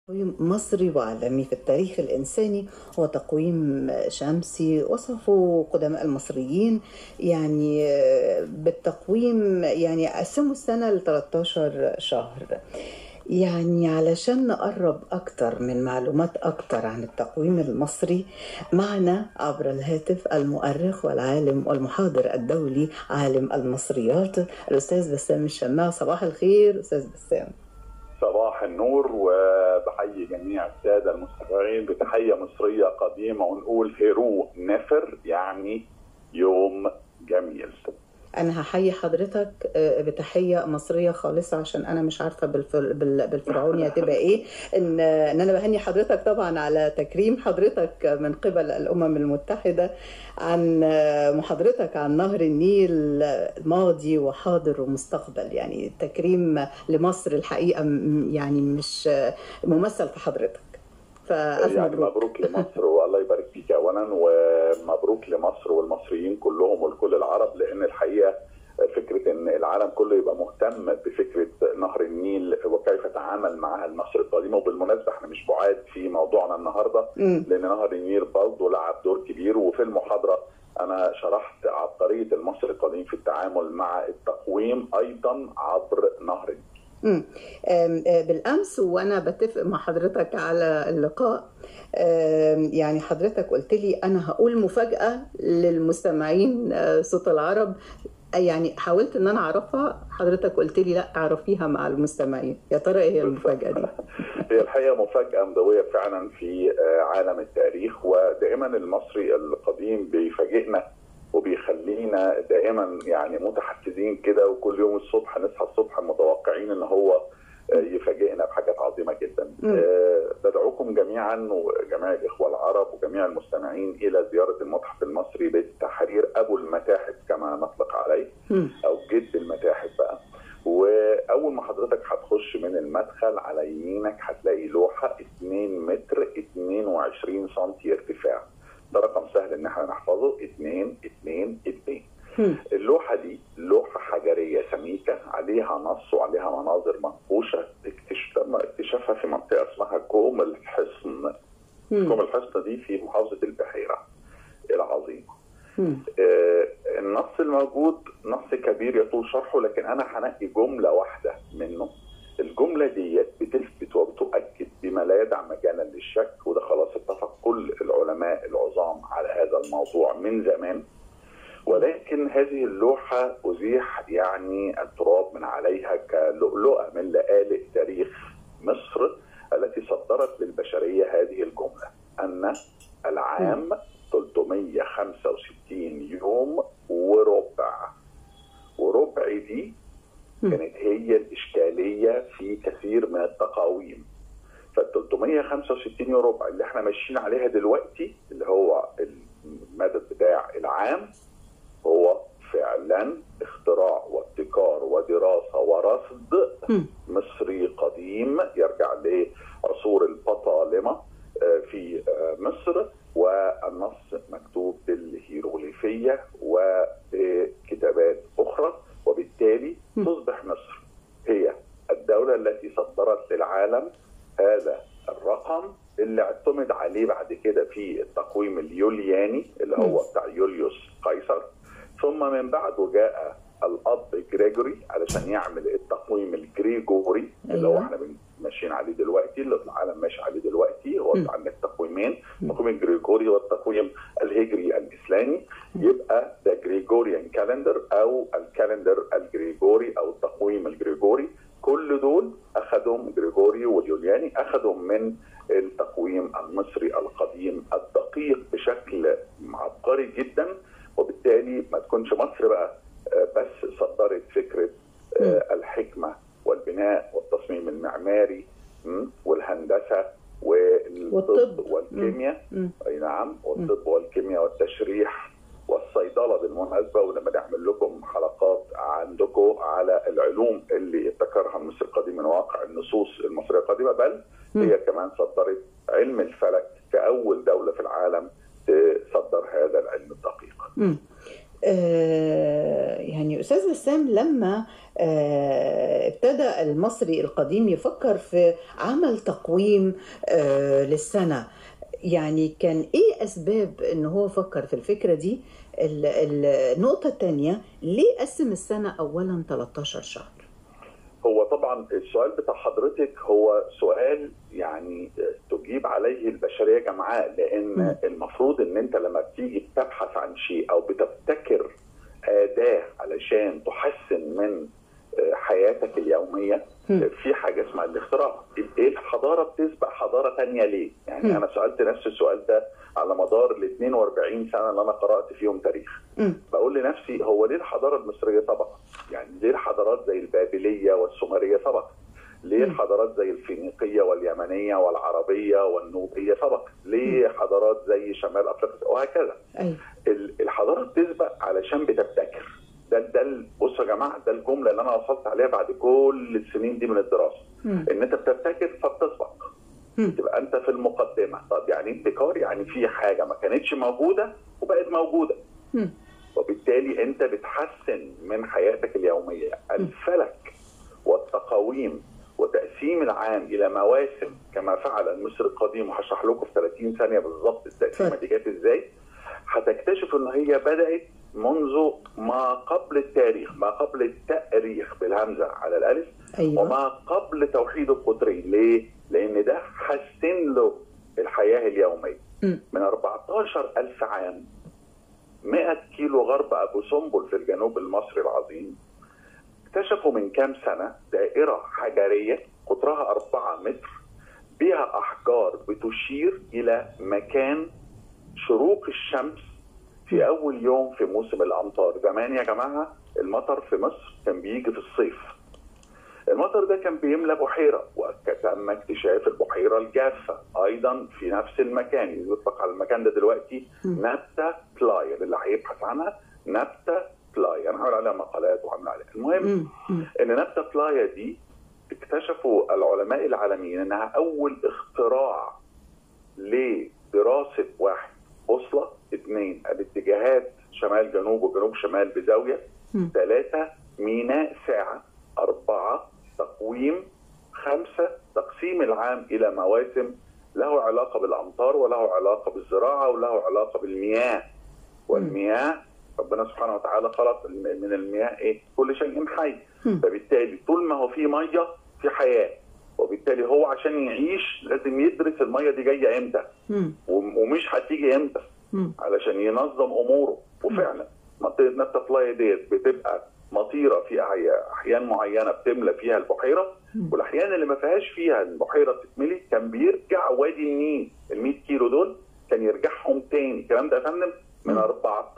تقويم مصري وعالمي في التاريخ الإنساني هو تقويم شمسي وصفه قدماء المصريين يعني بالتقويم يعني قسموا السنة ل 13 شهر يعني علشان نقرب أكتر من معلومات أكتر عن التقويم المصري معنا عبر الهاتف المؤرخ والعالم والمحاضر الدولي عالم المصريات الأستاذ بسام الشماع صباح الخير أستاذ بسام صباح النور وبحيي جميع الساده المستمعين بتحيه مصريه قديمه ونقول هيرو نفر يعني يوم جميل انا هحيي حضرتك بتحيه مصريه خالصه عشان انا مش عارفه بالفرعوني هتبقى ايه ان ان انا بهني حضرتك طبعا على تكريم حضرتك من قبل الامم المتحده عن محاضرتك عن نهر النيل ماضي وحاضر ومستقبل يعني تكريم لمصر الحقيقه يعني مش ممثل في حضرتك فألف يعني مبروك. مبروك لمصر والله يبارك فيك اولا ومبروك لمصر والمصريين كلهم ولكل العرب لان الحقيقه فكره ان العالم كله يبقى مهتم بفكره نهر النيل وكيف تعامل معها المصري القديمه وبالمناسبه احنا مش بعاد في موضوعنا النهارده لان نهر النيل برضه لعب دور كبير وفي المحاضره انا شرحت عبقريه المصري القديم في التعامل مع التقويم ايضا عبر نهر النيل. بالامس وانا بتفق مع حضرتك على اللقاء يعني حضرتك قلت لي انا هقول مفاجاه للمستمعين صوت العرب يعني حاولت ان انا اعرفها حضرتك قلت لي لا اعرفيها مع المستمعين يا ترى ايه هي المفاجاه دي هي الحقيقه مفاجاه مضويه فعلا في عالم التاريخ ودائما المصري القديم بيفاجئنا وبيخلينا دائما يعني متحفزين كده وكل يوم الصبح نصحى الصبح متوقعين ان هو يفاجئنا بحاجات عظيمه جدا. بدعوكم جميعا وجميع الاخوه العرب وجميع المستمعين الى زياره المتحف المصري بالتحرير ابو المتاحف كما نطلق عليه او جد المتاحف بقى. واول ما حضرتك هتخش من المدخل على يمينك هتلاقي لوحه 2 متر 22 سم ارتفاع. ده رقم سهل ان احنا نحفظه 2 2 2 اللوحه دي لوحه حجريه سميكه عليها نص وعليها مناظر منقوشه اكتشافها في منطقه اسمها كوم الحصن كوم الحصن دي في محافظه البحيره العظيمه آه النص الموجود نص كبير يطول شرحه لكن انا هنقي جمله واحده منه الجمله ديت بتثبت وبتؤكد بما لا يدع مجالا للشك وده خلاص اتفق كل العلماء العظام على هذا الموضوع من زمان ولكن هذه اللوحة أزيح يعني التراب من عليها كلؤلؤة من لآلئ تاريخ مصر التي صدرت للبشرية هذه الجملة أن العام 365 يوم وربع وربع دي كانت هي الإشكالية في كثير من التقاويم فال 365 يوم ربع اللي احنا ماشيين عليها دلوقتي اللي هو المدد بتاع العام هو فعلا اختراع وابتكار ودراسة ورصد مصري قديم يرجع لعصور البطالمة في مصر والنص مكتوب بالهيروغليفية وبكتابات أخرى وبالتالي تصبح مصر هي الدولة التي صدرت للعالم هذا الرقم اللي اعتمد عليه بعد كده في التقويم اليولياني اللي هو بتاع يوليوس قيصر ثم من بعده جاء الاب جريجوري علشان يعمل التقويم الجريجوري اللي هو احنا ماشيين عليه دلوقتي اللي العالم ماشي عليه دلوقتي هو عندك تقويمين التقويم الجريجوري والتقويم الهجري الاسلامي يبقى ده جريجوريان كالندر او الكالندر الجريجوري او التقويم الجريجوري كل دول اخذهم جريجوري واليولياني اخذهم من التقويم المصري القديم الدقيق بشكل عبقري جدا وبالتالي ما تكونش مصر بقى بس صدرت فكره الحكمه والبناء والتصميم المعماري والهندسه والطب والكيمياء اي نعم والطب والكيمياء والتشريح والصيدله بالمناسبه ولما نعمل لكم حلقات عندكم على العلوم اللي ابتكرها مصر القديم من واقع النصوص المصريه القديمه بل هي كمان صدرت علم الفلك كاول دوله في العالم تصدر هذا العلم الدقيق. آه، يعني أستاذ بسام لما آه، ابتدى المصري القديم يفكر في عمل تقويم آه، للسنة يعني كان إيه أسباب إن هو فكر في الفكرة دي ال- ال- النقطة الثانية ليه قسم السنة أولا 13 شهر هو طبعا السؤال بتاع حضرتك هو سؤال يعني تجيب عليه البشريه جمعاء لان مم. المفروض ان انت لما بتيجي بتبحث عن شيء او بتبتكر اداه علشان تحسن من حياتك اليوميه مم. في حاجه اسمها الاختراع ايه الحضاره بتسبق حضاره تانية ليه؟ يعني مم. انا سالت نفس السؤال ده على مدار ال 42 سنه اللي انا قرات فيهم تاريخ مم. بقول لنفسي هو ليه الحضاره المصريه سبقت؟ يعني ليه الحضارات زي البابليه والسومريه سبقت؟ ليه مم. الحضارات زي الفينيقيه واليمنيه والعربيه والنوبيه سبقت؟ ليه حضارات زي شمال افريقيا وهكذا؟ أيوة ال- الحضاره بتسبق علشان بتبتكر ده ده ال- بصوا يا جماعه ده الجمله اللي انا وصلت عليها بعد كل السنين دي من الدراسه مم. ان انت بتبتكر فبتسبق مم. تبقى انت في المقدمه طب يعني ابتكار يعني في حاجه ما كانتش موجوده وبقت موجوده مم. وبالتالي انت بتحسن من حياتك اليوميه الفلك والتقاويم وتقسيم العام الى مواسم كما فعل المصري القديم وهشرح لكم في 30 ثانيه بالظبط التقسيمه اتفضل. دي جت ازاي هتكتشف ان هي بدات منذ ما قبل التاريخ ما قبل التاريخ بالهمزه على الالف أيوة وما قبل توحيد القطرين ليه؟ لان ده حسن له الحياه اليوميه مم. من 14 ألف عام 100 كيلو غرب أبو سمبل في الجنوب المصري العظيم اكتشفوا من كام سنة دائرة حجرية قطرها 4 متر بها أحجار بتشير إلى مكان شروق الشمس في أول يوم في موسم الأمطار زمان يا جماعة المطر في مصر كان بيجي في الصيف المطر ده كان بيملى بحيره وتم اكتشاف البحيره الجافه ايضا في نفس المكان يطلق على المكان ده دلوقتي مم. نبته بلاير اللي هيبحث عنها نبته بلاير انا هعمل عليها مقالات وهعمل عليها المهم مم. مم. ان نبته بلايا دي اكتشفوا العلماء العالميين انها اول اختراع لدراسه واحد بوصله اثنين الاتجاهات شمال جنوب وجنوب شمال بزاويه مم. ثلاثة ميناء ساعة أربعة تقويم خمسة تقسيم العام إلى مواسم له علاقة بالأمطار وله علاقة بالزراعة وله علاقة بالمياه والمياه ربنا سبحانه وتعالى خلق من المياه إيه؟ كل شيء حي مم. فبالتالي طول ما هو في مية في حياة وبالتالي هو عشان يعيش لازم يدرس المية دي جاية إمتى مم. وم- ومش هتيجي إمتى مم. علشان ينظم اموره وفعلا منطقه نبته فلاي ديت بتبقى مطيره في أحياء- احيان معينه بتملى فيها البحيره مم. والاحيان اللي ما فيهاش فيها البحيره تتملي كان بيرجع وادي النيل ال 100 كيلو دول كان يرجعهم تاني الكلام ده يا فندم من مم.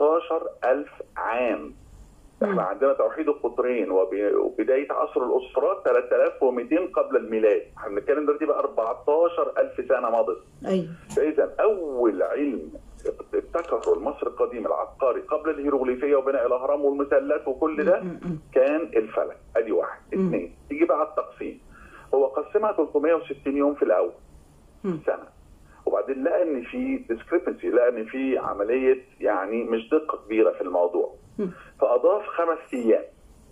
14000 عام مم. احنا عندنا توحيد القطرين وب- وبدايه عصر الاسفرات 3200 قبل الميلاد احنا بنتكلم دلوقتي بقى 14000 سنه مضت أيوة فاذا اول علم ابتكره المصري القديم العبقري قبل الهيروغليفيه وبناء الاهرام والمثلث وكل ده مم. مم. كان الفلك ادي واحد مم. اثنين تيجي بقى التقسيم هو قسمها 360 يوم في الاول مم. سنه وبعدين لقى ان في ديسكريبنسي لقى ان في عمليه يعني مش دقه كبيره في الموضوع مم. فاضاف خمس ايام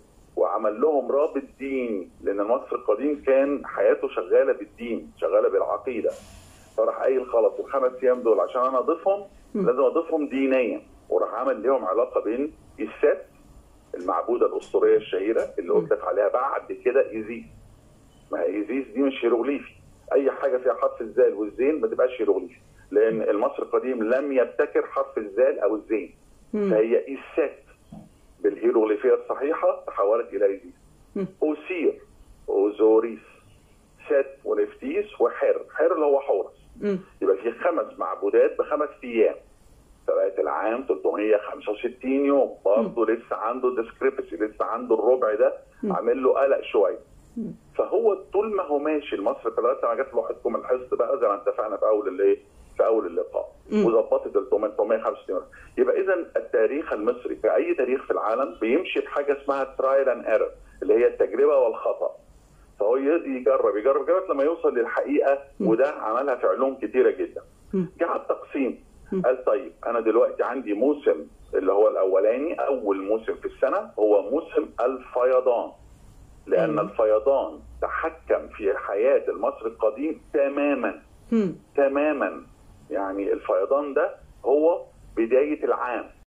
وعمل لهم رابط ديني لان المصري القديم كان حياته شغاله بالدين شغاله بالعقيده فراح قايل خلاص الخمس ايام دول عشان انا اضيفهم مم. لازم اضيفهم دينيا وراح عمل ليهم علاقه بين السات المعبوده الاسطوريه الشهيره اللي مم. اطلق عليها بعد كده ايزيس ما هي ايزيس دي مش هيروغليفي اي حاجه فيها حرف الزال والزين ما تبقاش هيروغليفي لان المصري القديم لم يبتكر حرف الزال او الزين مم. فهي ايسات بالهيروغليفيه الصحيحه تحولت الى ايزيس مم. اوسير اوزوريس سات ونفتيس وحر حر اللي هو حورس مم. يبقى في خمس معبودات بخمس ايام فبقت العام 365 يوم برضه لسه عنده ديسكريبسي لسه عنده الربع ده مم. عامل له قلق شويه مم. فهو طول ما هو ماشي المصري ثلاثة ما جت لوحدكم الحصد بقى زي ما اتفقنا في اول الايه في اول اللقاء مم. وظبطت ال 365 يبقى اذا التاريخ المصري كاي تاريخ في العالم بيمشي بحاجه اسمها ترايل اند ايرور اللي هي التجربه والخطا فهو ي- يجرب يجرب لغايه لما يوصل للحقيقه مم. وده عملها في علوم كتيره جدا مم. جه على التقسيم قال طيب انا دلوقتي عندي موسم اللي هو الاولاني اول موسم في السنه هو موسم الفيضان لان أيوة. الفيضان تحكم في حياه المصري القديم تماما مم. تماما يعني الفيضان ده هو بدايه العام